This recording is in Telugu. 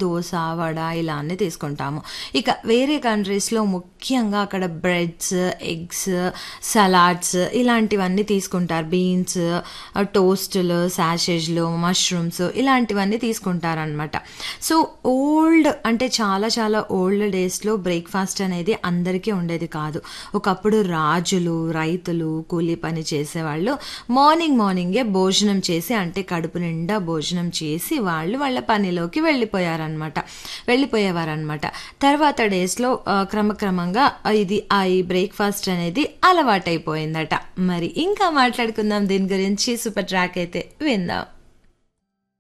దోస వడ ఇలా అన్నీ తీసుకుంటాము ఇక వేరే కంట్రీస్లో ముఖ్యంగా అక్కడ బ్రెడ్స్ ఎగ్స్ సలాడ్స్ ఇలాంటివన్నీ తీసుకుంటారు బీన్స్ టోస్టులు సాషేజ్లు మష్రూమ్స్ ఇలాంటివన్నీ తీసుకుంటారనమాట సో ఓల్డ్ అంటే చాలా చాలా ఓల్డ్ డేస్లో బ్రేక్ఫాస్ట్ అనేది అందరికీ ఉండేది కాదు ఒకప్పుడు రాజులు రైతులు కూలీ పని చేసేవాళ్ళు మార్నింగ్ మార్నింగే భోజనం చేసి అంటే కడుపు నిండా భోజనం చేసి వాళ్ళు వాళ్ళ పనిలోకి వెళ్ళిపోయారనమాట వెళ్ళిపోయేవారనమాట తర్వాత డేస్లో ఆ, క్రమక్రమంగా ఇది ఆ ఈ బ్రేక్ఫాస్ట్ అనేది అలవాటైపోయిందట మరి ఇంకా మాట్లాడుకుందాం దీని గురించి సూపర్ ట్రాక్ అయితే విందాం